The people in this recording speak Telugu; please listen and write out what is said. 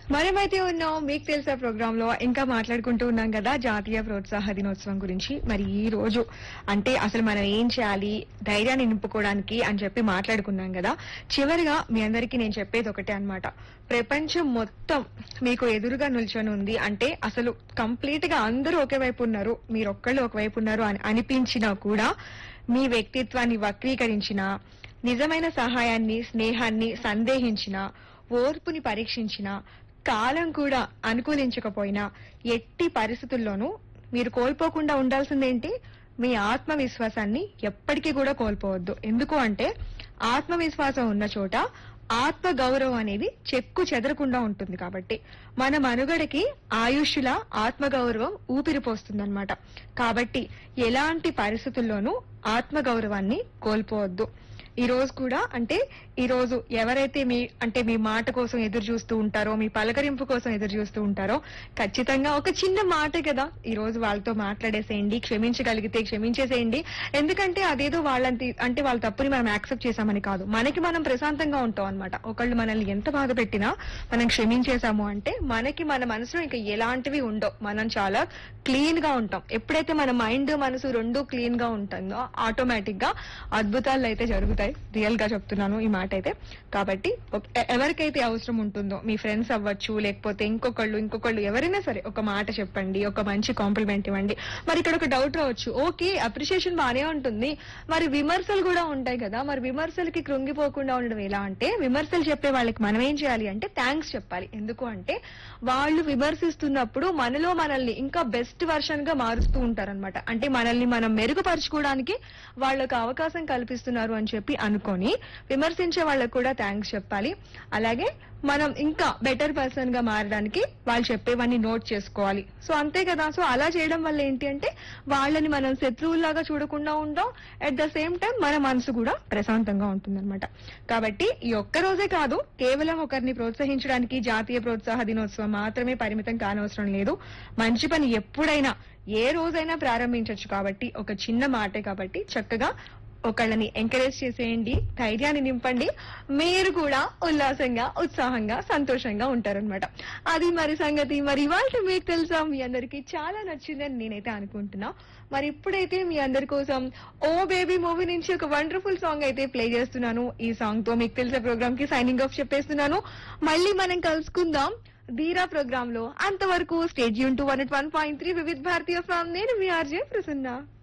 మనమైతే ఉన్నాం మీకు తెలుసా ప్రోగ్రామ్ లో ఇంకా మాట్లాడుకుంటూ ఉన్నాం కదా జాతీయ ప్రోత్సాహ దినోత్సవం గురించి మరి ఈ రోజు అంటే అసలు మనం ఏం చేయాలి ధైర్యాన్ని నింపుకోవడానికి అని చెప్పి మాట్లాడుకున్నాం కదా చివరిగా మీ అందరికీ నేను చెప్పేది ఒకటే అన్నమాట ప్రపంచం మొత్తం మీకు ఎదురుగా నిల్చొని ఉంది అంటే అసలు కంప్లీట్ గా అందరూ ఒకే వైపు ఉన్నారు మీరు ఒక్కళ్ళు ఒకవైపు ఉన్నారు అని అనిపించినా కూడా మీ వ్యక్తిత్వాన్ని వక్రీకరించిన నిజమైన సహాయాన్ని స్నేహాన్ని సందేహించిన ఓర్పుని పరీక్షించిన కాలం కూడా అనుకూలించకపోయినా ఎట్టి పరిస్థితుల్లోనూ మీరు కోల్పోకుండా ఉండాల్సిందేంటి మీ ఆత్మవిశ్వాసాన్ని ఎప్పటికీ కూడా కోల్పోవద్దు ఎందుకు అంటే ఆత్మవిశ్వాసం ఉన్న చోట ఆత్మ గౌరవం అనేది చెక్కు చెదరకుండా ఉంటుంది కాబట్టి మన మనుగడకి ఆయుష్ల ఆత్మగౌరవం ఊపిరిపోస్తుందన్నమాట కాబట్టి ఎలాంటి పరిస్థితుల్లోనూ ఆత్మగౌరవాన్ని కోల్పోవద్దు ఈ రోజు కూడా అంటే ఈ రోజు ఎవరైతే మీ అంటే మీ మాట కోసం ఎదురు చూస్తూ ఉంటారో మీ పలకరింపు కోసం ఎదురు చూస్తూ ఉంటారో ఖచ్చితంగా ఒక చిన్న మాట కదా ఈ రోజు వాళ్ళతో మాట్లాడేసేయండి క్షమించగలిగితే క్షమించేసేయండి ఎందుకంటే అదేదో వాళ్ళంటి అంటే వాళ్ళ తప్పుని మనం యాక్సెప్ట్ చేశామని కాదు మనకి మనం ప్రశాంతంగా ఉంటాం అనమాట ఒకళ్ళు మనల్ని ఎంత బాధ పెట్టినా మనం క్షమించేశాము అంటే మనకి మన మనసులో ఇంకా ఎలాంటివి ఉండవు మనం చాలా క్లీన్ గా ఉంటాం ఎప్పుడైతే మన మైండ్ మనసు రెండు క్లీన్ గా ఉంటుందో ఆటోమేటిక్ గా అద్భుతాలు అయితే జరుగుతాయి రియల్ గా చెప్తున్నాను ఈ మాట అయితే కాబట్టి ఒక- ఎ- ఎవరికైతే అవసరం ఉంటుందో మీ ఫ్రెండ్స్ అవ్వచ్చు లేకపోతే ఇంకొకళ్ళు ఇంకొకళ్ళు ఎవరైనా సరే ఒక మాట చెప్పండి ఒక మంచి కాంప్లిమెంట్ ఇవ్వండి మరి ఇక్కడ ఒక డౌట్ రావచ్చు ఓకే అప్రిషియేషన్ బానే ఉంటుంది మరి విమర్శలు కూడా ఉంటాయి కదా మరి విమర్శలకి కృంగిపోకుండా ఉండడం ఎలా అంటే విమర్శలు చెప్పే వాళ్ళకి మనం ఏం చేయాలి అంటే థ్యాంక్స్ చెప్పాలి ఎందుకు అంటే వాళ్ళు విమర్శిస్తున్నప్పుడు మనలో మనల్ని ఇంకా బెస్ట్ వర్షన్ గా మారుస్తూ ఉంటారన్నమాట అంటే మనల్ని మనం మెరుగుపరచుకోవడానికి వాళ్ళకు అవకాశం కల్పిస్తున్నారు అని చెప్పి అనుకొని విమర్శించే వాళ్ళకు కూడా థ్యాంక్స్ చెప్పాలి అలాగే మనం ఇంకా బెటర్ పర్సన్ గా మారడానికి వాళ్ళు చెప్పేవన్నీ నోట్ చేసుకోవాలి సో అంతే కదా సో అలా చేయడం వల్ల ఏంటి అంటే వాళ్ళని మనం శత్రువుల్లాగా చూడకుండా ఉంటాం అట్ ద సేమ్ టైం మన మనసు కూడా ప్రశాంతంగా ఉంటుందన్నమాట కాబట్టి ఈ ఒక్క రోజే కాదు కేవలం ఒకరిని ప్రోత్సహించడానికి జాతీయ ప్రోత్సాహ దినోత్సవం మాత్రమే పరిమితం కానవసరం లేదు మంచి పని ఎప్పుడైనా ఏ రోజైనా ప్రారంభించవచ్చు కాబట్టి ఒక చిన్న మాటే కాబట్టి చక్కగా ఒకళ్ళని ఎంకరేజ్ చేసేయండి ధైర్యాన్ని నింపండి మీరు కూడా ఉల్లాసంగా ఉత్సాహంగా సంతోషంగా ఉంటారనమాట అది మరి సంగతి మరి ఇవాళ మీకు తెలుసా మీ అందరికి చాలా నచ్చిందని నేనైతే అనుకుంటున్నా మరి ఇప్పుడైతే మీ అందరి కోసం ఓ బేబీ మూవీ నుంచి ఒక వండర్ఫుల్ సాంగ్ అయితే ప్లే చేస్తున్నాను ఈ సాంగ్ తో మీకు తెలిసే ప్రోగ్రామ్ కి సైనింగ్ ఆఫ్ చెప్పేస్తున్నాను మళ్ళీ మనం కలుసుకుందాం ధీరా ప్రోగ్రామ్ లో అంతవరకు స్టేజ్ యూన్ to one one point three Vividh Bharati from నేను మీ ఆర్జే ప్రసన్న